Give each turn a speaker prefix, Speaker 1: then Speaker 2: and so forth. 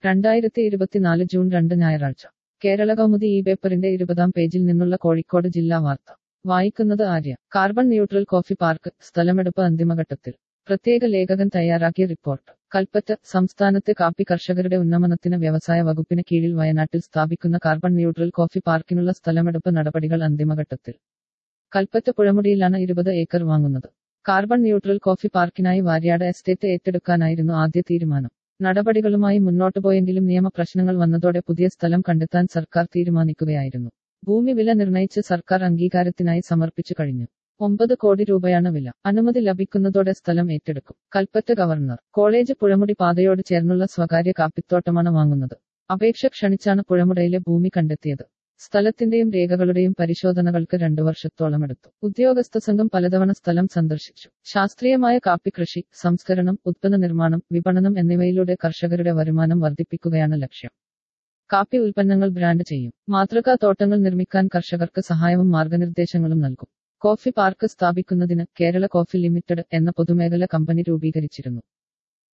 Speaker 1: രണ്ടായിരത്തി ഇരുപത്തിനാല് ജൂൺ രണ്ട് ഞായറാഴ്ച കേരള കൗമുദി ഈ പേപ്പറിന്റെ ഇരുപതാം പേജിൽ നിന്നുള്ള കോഴിക്കോട് ജില്ലാ വാർത്ത വായിക്കുന്നത് Arya carbon neutral coffee park സ്ഥലമെടുപ്പ് അന്തിമഘട്ടത്തിൽ പ്രത്യേക ലേഖകൻ തയ്യാറാക്കിയ റിപ്പോർട്ട് കൽപ്പറ്റ സംസ്ഥാനത്തെ കാപ്പി കർഷകരുടെ ഉന്നമനത്തിന് വ്യവസായ വകുപ്പിന് കീഴിൽ വയനാട്ടിൽ സ്ഥാപിക്കുന്ന കാർബൺ ന്യൂട്രൽ കോഫി പാർക്കിനുള്ള സ്ഥലമെടുപ്പ് നടപടികൾ അന്തിമഘട്ടത്തിൽ കൽപ്പറ്റ പുഴമുടിയിലാണ് ഇരുപത് ഏക്കർ വാങ്ങുന്നത് കാർബൺ ന്യൂട്രൽ കോഫി പാർക്കിനായി വാര്യാട് എസ്റ്റേറ്റ് ഏറ്റെടുക്കാനായിരുന്നു ആദ്യ തീരുമാനം നടപടികളുമായി മുന്നോട്ടു പോയെങ്കിലും നിയമപ്രശ്നങ്ങൾ വന്നതോടെ പുതിയ സ്ഥലം കണ്ടെത്താൻ സർക്കാർ തീരുമാനിക്കുകയായിരുന്നു ഭൂമി വില നിർണയിച്ച് സർക്കാർ അംഗീകാരത്തിനായി സമർപ്പിച്ചു കഴിഞ്ഞു ഒമ്പത് കോടി രൂപയാണ് വില അനുമതി ലഭിക്കുന്നതോടെ സ്ഥലം ഏറ്റെടുക്കും കൽപ്പറ്റ ഗവർണർ കോളേജ് പുഴമുടി പാതയോട് ചേർന്നുള്ള സ്വകാര്യ കാപ്പിത്തോട്ടമാണ് വാങ്ങുന്നത് അപേക്ഷ ക്ഷണിച്ചാണ് പുഴമുടയിലെ ഭൂമി കണ്ടെത്തിയത് സ്ഥലത്തിന്റെയും രേഖകളുടെയും പരിശോധനകൾക്ക് രണ്ടു വർഷത്തോളം എടുത്തു ഉദ്യോഗസ്ഥ സംഘം പലതവണ സ്ഥലം സന്ദർശിച്ചു ശാസ്ത്രീയമായ കാപ്പി കൃഷി സംസ്കരണം ഉത്പന്ന നിർമ്മാണം വിപണനം എന്നിവയിലൂടെ കർഷകരുടെ വരുമാനം വർദ്ധിപ്പിക്കുകയാണ് ലക്ഷ്യം കാപ്പി ഉൽപ്പന്നങ്ങൾ ബ്രാൻഡ് ചെയ്യും മാതൃകാ തോട്ടങ്ങൾ നിർമ്മിക്കാൻ കർഷകർക്ക് സഹായവും മാർഗനിർദ്ദേശങ്ങളും നൽകും കോഫി പാർക്ക് സ്ഥാപിക്കുന്നതിന് കേരള കോഫി ലിമിറ്റഡ് എന്ന പൊതുമേഖല കമ്പനി രൂപീകരിച്ചിരുന്നു